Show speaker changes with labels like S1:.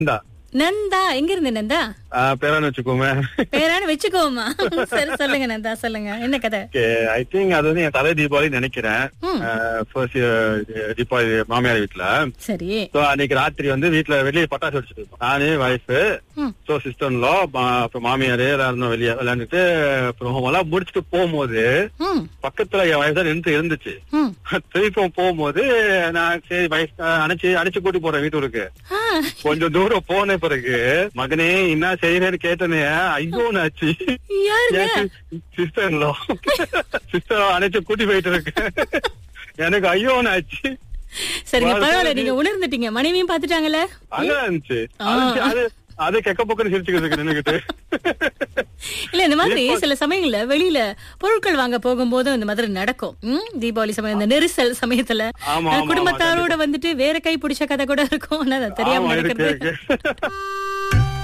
S1: இந்தா
S2: நந்தா எங்க இருந்து நந்தா
S1: பேரான்னு வச்சுக்கோமே
S2: பேரான வச்சுக்கோமா சரி சொல்லுங்க நந்தா சொல்லுங்க என்ன கதை
S1: ஐ திங்க் அது வந்து என் தலை தீபாவளி நினைக்கிறேன்
S2: ம்.
S1: ஃபர்ஸ்ட் தீபாவளி மாமியார் வீட்டுல
S2: சரி
S1: சோ அன்னைக்கு ராத்திரி வந்து வீட்டுல வெளியே பட்டாசு வச்சுட்டு இருக்கோம் நானு வைஃப்
S2: ம்.
S1: சோ சிஸ்டர்லோ அப்புறம் மாமியாரு எல்லாரும் வெளியே விளையாண்டுட்டு அப்புறம் எல்லாம் முடிச்சுட்டு போகும்போது
S2: ம்
S1: பக்கத்துல என் வயசு நின்று இருந்துச்சு
S2: ம்
S1: திருப்பி போகும்போது நான் சரி வயசு அணைச்சு அணைச்சு கூட்டி போறேன் வீட்டுக்கு
S2: ஆ,
S1: கொஞ்சம் தூரம் போன பிறகு மகனே என்ன செய்யறேன்னு கேட்டனே ஐயோ ஆச்சு
S2: யாருங்க
S1: சிஸ்டர்லோ சிஸ்டர் அணைச்சு கூட்டி போயிட்டு இருக்கு எனக்கு ஐயோ ஆச்சு
S2: சரிங்க பரவாயில்ல நீங்க உணர்ந்துட்டீங்க மனைவியும் பாத்துட்டாங்கல்ல
S1: அங்க இருந்துச்சு அது- அது அது கெக்க பக்கம் சிரிச்சுக்கிட்டு நின்னுகிட்டு
S2: இல்ல இந்த மாதிரி சில சமயங்கள்ல வெளியில பொருட்கள் வாங்க போகும்போது இந்த மாதிரி நடக்கும் ம், தீபாவளி சமயம் இந்த நெரிசல் சமயத்துல
S1: ஆமா,
S2: அஹ்,
S1: ஆமா,
S2: குடும்பத்தாரோட வந்துட்டு வேற கை பிடிச்ச கதை கூட இருக்கும் ஆனா அது தெரியாம
S1: ஆமா, இருக்கு,
S2: நடக்கிறது
S1: இருக்கு.